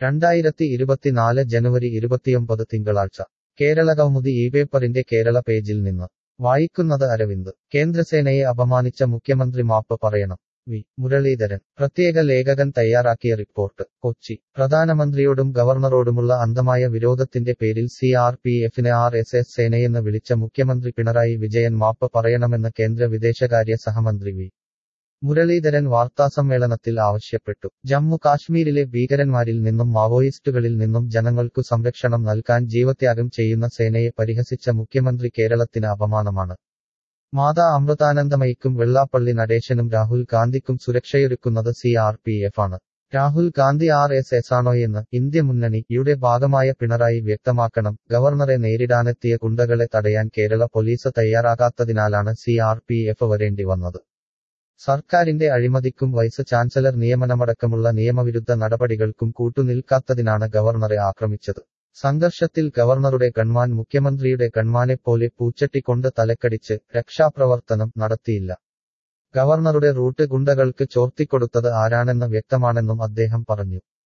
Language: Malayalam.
രണ്ടായിരത്തി ഇരുപത്തിനാല് ജനുവരി ഇരുപത്തിയൊമ്പത് തിങ്കളാഴ്ച കേരളകൗമുദി ഈ പേപ്പറിന്റെ കേരള പേജിൽ നിന്ന് വായിക്കുന്നത് അരവിന്ദ് കേന്ദ്രസേനയെ അപമാനിച്ച മുഖ്യമന്ത്രി മാപ്പ് പറയണം വി മുരളീധരൻ പ്രത്യേക ലേഖകൻ തയ്യാറാക്കിയ റിപ്പോർട്ട് കൊച്ചി പ്രധാനമന്ത്രിയോടും ഗവർണറോടുമുള്ള അന്ധമായ വിരോധത്തിന്റെ പേരിൽ സി ആർ പി എഫിന് ആർ എസ് എസ് സേനയെന്ന് വിളിച്ച മുഖ്യമന്ത്രി പിണറായി വിജയൻ മാപ്പ് പറയണമെന്ന് കേന്ദ്ര വിദേശകാര്യ സഹമന്ത്രി വി മുരളീധരൻ വാർത്താസമ്മേളനത്തിൽ ആവശ്യപ്പെട്ടു ജമ്മു കാശ്മീരിലെ ഭീകരന്മാരിൽ നിന്നും മാവോയിസ്റ്റുകളിൽ നിന്നും ജനങ്ങൾക്കു സംരക്ഷണം നൽകാൻ ജീവത്യാഗം ചെയ്യുന്ന സേനയെ പരിഹസിച്ച മുഖ്യമന്ത്രി കേരളത്തിന് അപമാനമാണ് മാതാ അമൃതാനന്ദമയിക്കും വെള്ളാപ്പള്ളി നടേശനും രാഹുൽ ഗാന്ധിക്കും സുരക്ഷയൊരുക്കുന്നത് സി ആർ പി എഫ് ആണ് Rahul Gandhi R S S ആണോയെന്ന് ഇന്ത്യ മുന്നണിയുടെ ഭാഗമായ പിണറായി വ്യക്തമാക്കണം ഗവർണറെ നേരിടാനെത്തിയ ഗുണ്ടകളെ തടയാൻ കേരള പോലീസ് തയ്യാറാകാത്തതിനാലാണ് സി ആർ പി എഫ് വരേണ്ടി വന്നത് സർക്കാരിന്റെ അഴിമതിക്കും വൈസ് ചാൻസലർ നിയമനമടക്കമുള്ള നിയമവിരുദ്ധ നടപടികൾക്കും കൂട്ടുനിൽക്കാത്തതിനാണ് ഗവർണറെ ആക്രമിച്ചത് സംഘർഷത്തിൽ ഗവർണറുടെ ഗൺമാൻ മുഖ്യമന്ത്രിയുടെ ഗൺമാനെപ്പോലെ പൂച്ചട്ടിക്കൊണ്ട് തലക്കടിച്ച് രക്ഷാപ്രവർത്തനം നടത്തിയില്ല ഗവർണറുടെ റൂട്ട് ഗുണ്ടകൾക്ക് ചോർത്തിക്കൊടുത്തത് ആരാണെന്ന് വ്യക്തമാണെന്നും അദ്ദേഹം പറഞ്ഞു